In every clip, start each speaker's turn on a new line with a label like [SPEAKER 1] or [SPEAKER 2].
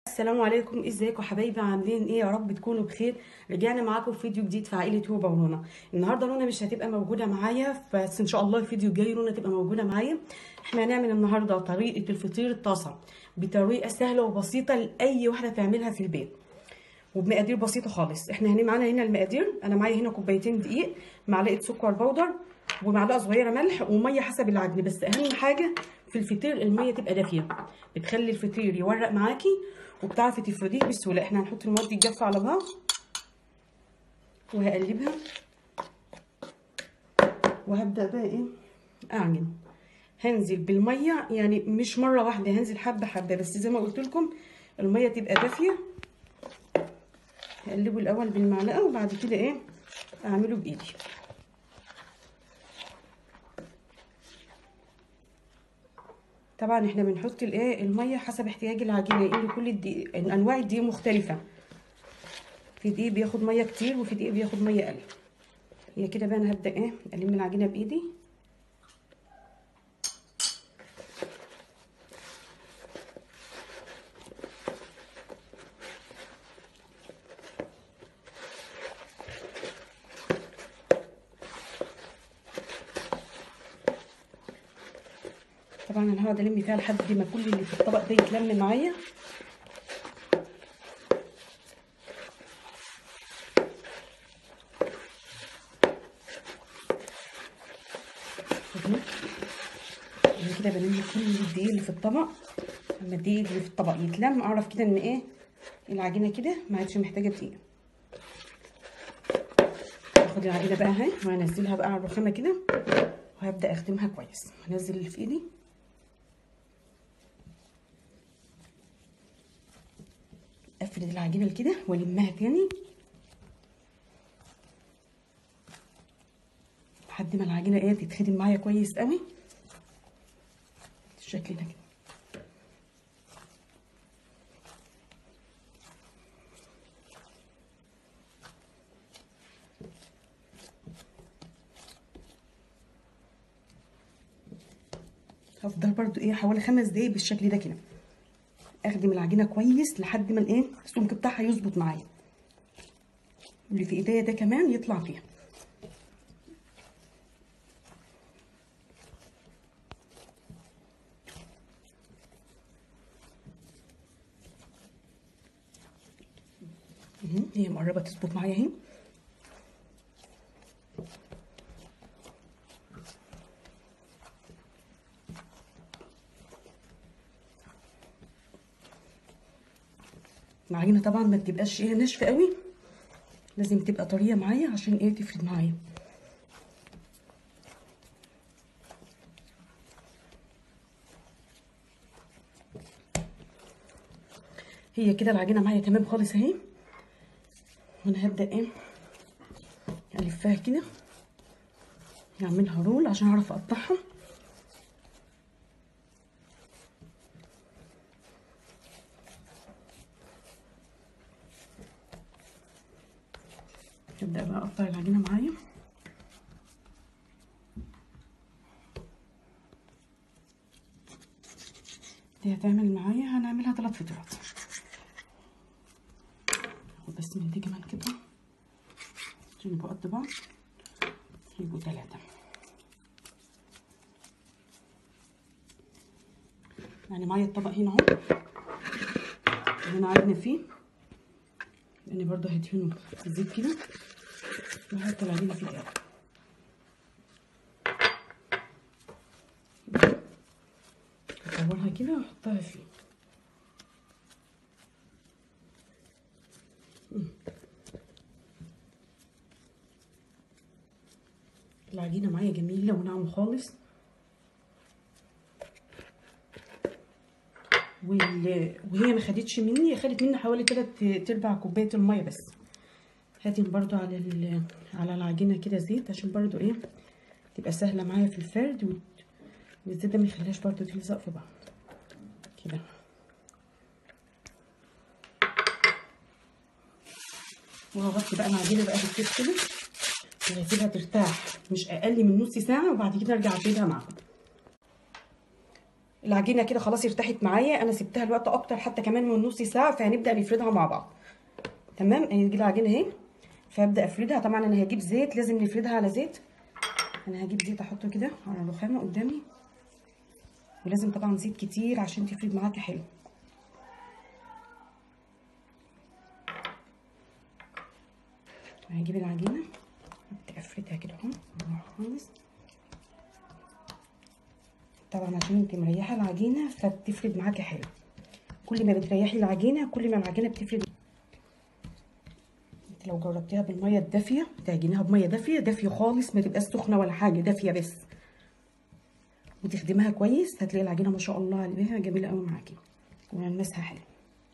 [SPEAKER 1] السلام عليكم ازيكم حبايبي عاملين ايه يا رب تكونوا بخير رجعنا معاكم في فيديو جديد في عائله هوبا ونونا النهارده نونا مش هتبقى موجوده معايا بس ان شاء الله الفيديو الجاي نونا تبقى موجوده معايا احنا هنعمل النهارده طريقه الفطير الطاسه بطريقه سهله وبسيطه لاي واحده تعملها في البيت وبمقادير بسيطه خالص احنا هنا معانا هنا المقادير انا معايا هنا كوبايتين دقيق معلقه سكر بودر ومعلقه صغيره ملح وميه حسب العجن بس اهم حاجه في الفطير الميه تبقى دافيه بتخلي الفطير يورق معاكي وبتعرفي تفرديه بسهوله احنا هنحط المواد الجافه على بعض وهقلبها وهبدا بقى ايه اعجن هنزل بالميه يعني مش مره واحده هنزل حبه حبه بس زي ما قلت لكم الميه تبقى دافيه هقلبه الاول بالمعلقه وبعد كده ايه اعمله بايدي طبعا احنا بنحط الايه الميه حسب احتياج العجينه لان كل الدقيق انواع الدقيق مختلفه في دقيق بياخد ميه كتير وفي دقيق بياخد ميه قليل هي كده بقى انا هبدا ايه الم العجينه بايدي طبعا انا هقعد الم فيها لحد ما كل اللي في الطبق ده يتلم معايا انا كده بلم كل الدقيق اللي في الطبق لما الدقيق اللي في الطبق يتلم اعرف كده ان ايه العجينه كده ما عادش محتاجه دقيق هاخد العجينه بقى اهي وهنزلها بقى على الرخامه كده وهبدا اخدمها كويس هنزل اللي في ايدي افرد العجينه كده والمها تاني لحد ما العجينه ايه تتخدم معايا كويس قوي بالشكل ده كده هفضل برضو ايه حوالي خمس دقايق بالشكل ده كده اخدم العجينه كويس لحد ما الايه السمك بتاعها يظبط معايا اللي في ايديا ده كمان يطلع فيها هي مقربه تظبط معايا اهي العجينه طبعا ما تبقاش ايه ناشفه قوي لازم تبقى طريه معايا عشان ايه تفرد معايا هي كده العجينه معايا تمام خالص اهي وانا هبدا ايه الفها كده نعملها رول عشان اعرف اقطعها هبدأ بقى أقطع العجينة معايا دي هتعمل معايا هنعملها ثلاث فطيرات هاخد بس من دي كمان كده عشان يبقوا قد بعض يبقوا ثلاثة يعني معايا الطبق هنا اهو اللي انا عايزني فيه لان برضه هدهنه زيت كده وهحط العجينه فيه الاول اكورها كده واحطها فيه العجينه معايا جميله وناعمه خالص وال... وهي ما خدتش مني خدت مني حوالي تلات ارباع كوبايه الميه بس هاتي برضو على ال... على العجينه كده زيت عشان برضو ايه تبقى سهله معايا في الفرد و... والزيت ده ما يخليهاش برضو تلزق في بعض كده وهغطي بقى العجينه بقى بالكيس كده وهسيبها ترتاح مش اقل من نص ساعه وبعد كده ارجع افردها معاكم العجينه كده خلاص ارتاحت معايا انا سبتها الوقت اكتر حتى كمان من نص ساعه فهنبدا نفردها مع بعض تمام هنجي العجينه اهي فابدا افردها طبعا انا هجيب زيت لازم نفردها على زيت انا هجيب زيت احطه كده على الرخامه قدامي ولازم طبعا زيت كتير عشان تفرد معاكي حلو هجيب العجينه ابدا افردها كده اهو خالص طبعا عشان انت مريحه العجينه فبتفرد معاكي حلو كل ما بتريحي العجينه كل ما العجينه بتفرد انت لو جربتيها بالميه الدافيه تعجنيها بميه دافيه دافيه خالص ما تبقاش سخنه ولا حاجه دافيه بس وتخدمها كويس هتلاقي العجينه ما شاء الله عليها جميله قوي معاكي وملمسها حلو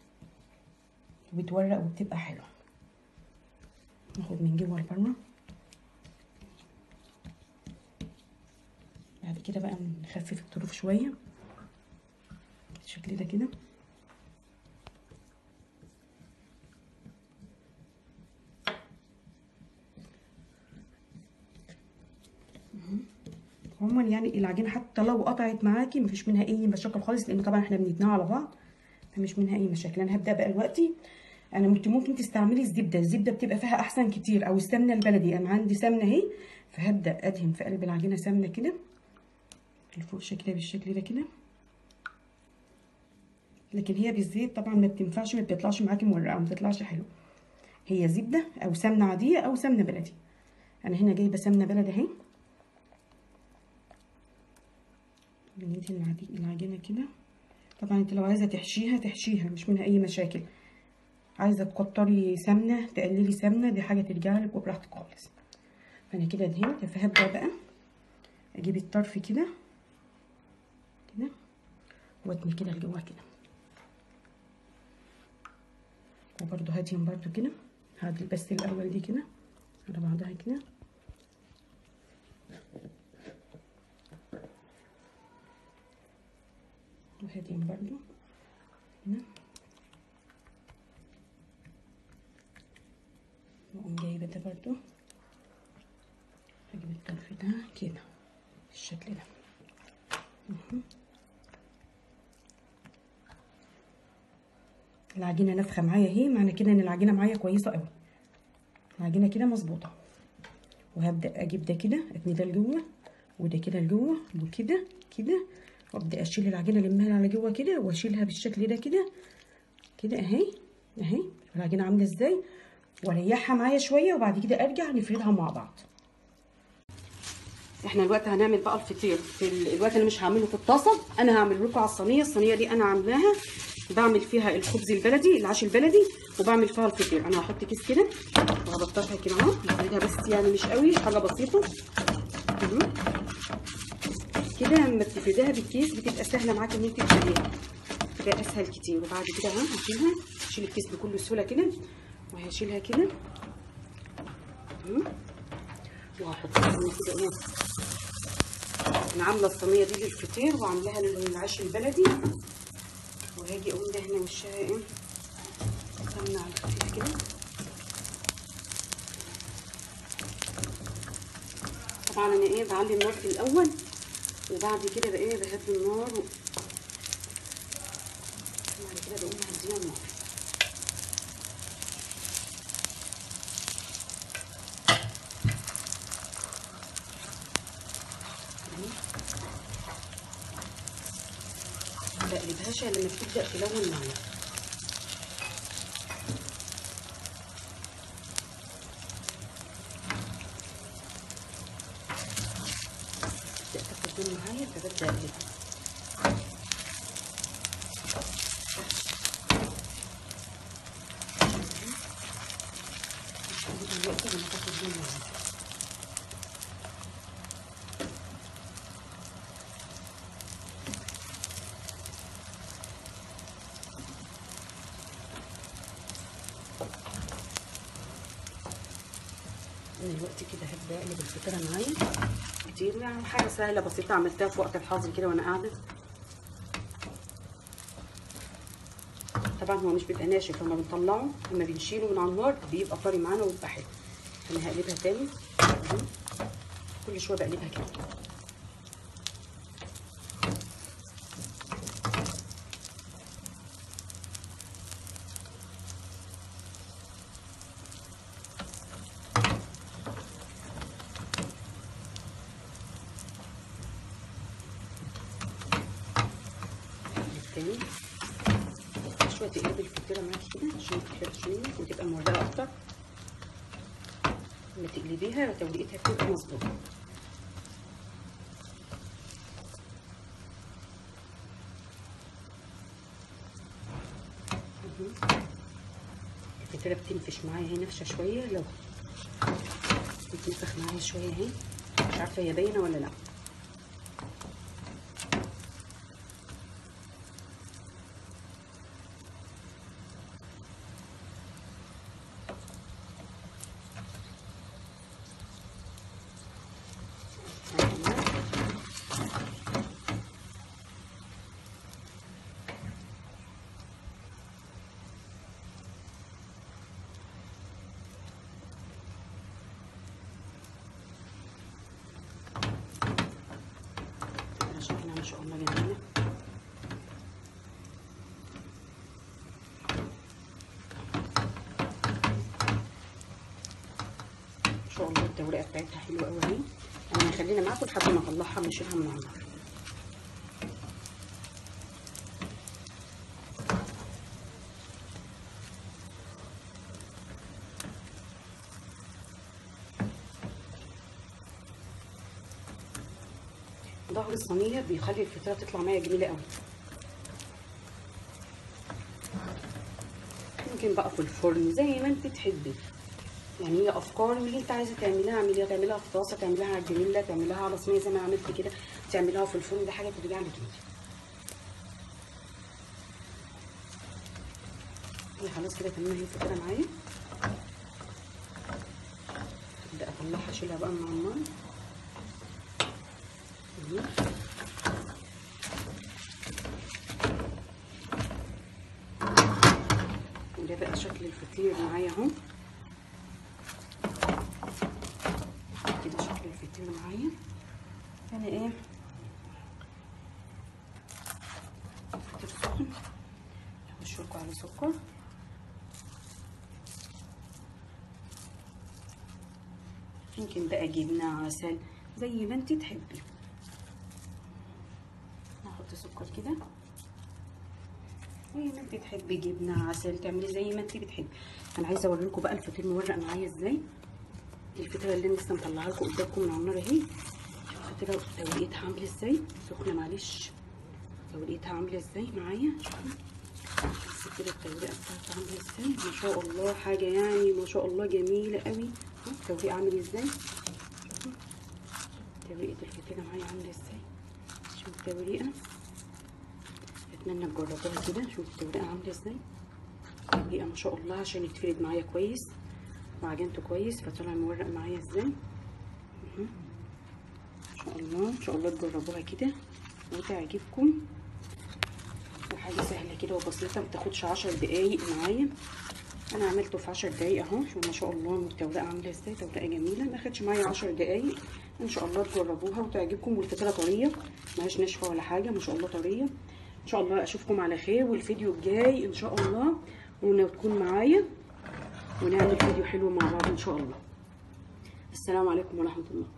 [SPEAKER 1] وبتورق وبتبقى حلوه ناخد من جوه لبره بعد كده بقى نخفف الطروف شويه بالشكل ده كده عموما يعني العجينه حتى لو قطعت معاكي مفيش منها اي مشاكل خالص لان طبعا احنا بنتناها على بعض فمش منها اي مشاكل انا هبدا بقى دلوقتي انا ممكن ممكن تستعملي الزبده الزبده بتبقى فيها احسن كتير او السمنه البلدي انا عندي سمنه اهي فهبدا ادهن في قلب العجينه سمنه كده الفرشه كده بالشكل ده كده لكن هي بالزيت طبعا ما بتنفعش ما بتطلعش معاكي مورقه ما بتطلعش حلو هي زبده او سمنه عاديه او سمنه بلدي انا هنا جايبه سمنه بلدي اهي بندهن العجينه كده طبعا انت لو عايزه تحشيها تحشيها مش منها اي مشاكل عايزه تكتري سمنه تقللي سمنه دي حاجه ترجع لك وبراحتك خالص فانا كده دهنت فهبدا بقى اجيب الطرف كده كده واتني كده لجوه كده وبرده هدهن برده كده هعدل بس الاول دي كده على بعضها كده وهدهن برده هنا واقوم جايبه ده برده هجيب الطرف ده كده بالشكل ده العجينه نافخه معايا اهي معنى كده ان العجينه معايا كويسه قوي العجينه كده مظبوطه وهبدا اجيب ده كده اتني ده لجوه وده كده لجوه وكده كده وابدا اشيل العجينه المها على جوه كده واشيلها بالشكل ده كده كده اهي اهي العجينه عامله ازاي واريحها معايا شويه وبعد كده ارجع نفردها مع بعض احنا الوقت هنعمل بقى الفطير في الوقت اللي مش هعمله في الطاسه انا هعمل لكم على الصينيه الصينيه دي انا عاملاها بعمل فيها الخبز البلدي العيش البلدي وبعمل فيها الفطير انا هحط كيس كده وهبططها كده اهو هفردها بس يعني مش قوي حاجه بسيطه كده لما بتفردها بالكيس بتبقى سهله معاكي ان انت تفرديها بتبقى اسهل كتير وبعد كده اهو هشيلها هشيل الكيس بكل سهوله كده وهشيلها كده وهحطها كده ايه انا عامله الصينيه دي للفطير وعاملاها للعيش البلدي وهاجي اقوم دهنه وشها ايه سمنه على الخفيف كده طبعا انا ايه بعلي النار في الاول وبعد كده بقى ايه بهدي النار و... بعد كده بقوم هديها النار بقلبهاش لما بتبدا تلون معايا تبدا تاخد لون معايا فببدا اقلبها دلوقتي لما تاخد لون معايا انا دلوقتي كده هبدا اقلب الفطيره معايا كتير يعني حاجه سهله بسيطه عملتها في وقت الحاضر كده وانا قاعده طبعا هو مش بيبقى ناشف لما بنطلعه لما بنشيله من على النار بيبقى طري معانا ويبقى حلو انا هقلبها تاني كل شويه بقلبها كده كده تقلبي الفطيره معاكي كده عشان تحرق شويه وتبقى مورقه اكتر لما تقلبيها توقيتها بتبقى مظبوطه الفطيره بتنفش معايا اهي نفشه شويه لو بتنفخ معايا شويه اهي مش عارفه هي باينه ولا لا شكلها ما شاء الله جميله ما شاء الله التورقه بتاعتها حلوه قوي اهي انا هخلينا معاكم لحد ما اطلعها ونشيلها من على النار ظهر الصينيه بيخلي الفطيره تطلع معايا جميله قوي ممكن بقى في الفرن زي ما انت تحبي يعني هي افكار اللي انت عايزه تعمليها اعمليها تعمليها في طاسه تعمليها على الجريلا تعمليها على صينيه زي ما عملت كده تعمليها في الفرن ده حاجه ترجع لك انت هي خلاص كده تمام هي الفطيره معايا ابدا اطلعها اشيلها بقى من على النار وده بقى شكل الفطير معايا اهو كده شكل الفطير معايا انا ايه الفطير سخن هخش لكم على سكر يمكن بقى جبنه عسل زي ما انت تحبي نحط سكر كده زي ما انت تحبي جبنه عسل تعملي زي ما انت بتحبي انا عايزه اوريكم بقى الفطير مورق معايا ازاي الفطيره اللي انا لسه مطلعاها لكم قدامكم من على النار اهي الفطيره تورقتها عامله ازاي سخنه معلش تورقتها عامله ازاي معايا شوفوا كده التورقه بتاعتها عامله ازاي ما شاء الله حاجه يعني ما شاء الله جميله قوي التوريق عامل ازاي توريقه الفطيره معايا عامله ازاي شوف التوريقه اتمنى تجربوها كده شوف التوريقه عامله ازاي التوريقه ما شاء الله عشان يتفرد معايا كويس وعجنته كويس فطلع مورق معايا ازاي ان شاء الله ان شاء الله تجربوها كده وتعجبكم وحاجه سهله كده وبسيطه ما تاخدش عشر دقايق معايا انا عملته في عشر دقايق اهو شوف ما شاء الله التورقه عامله ازاي تورقه جميله ما خدش معايا عشر دقايق ان شاء الله تجربوها وتعجبكم والفطيره طريه ماهيش ناشفه ولا حاجه ما شاء الله طريه ان شاء الله اشوفكم على خير والفيديو الجاي ان شاء الله وتكون معايا ونعمل فيديو حلو مع بعض ان شاء الله السلام عليكم ورحمه الله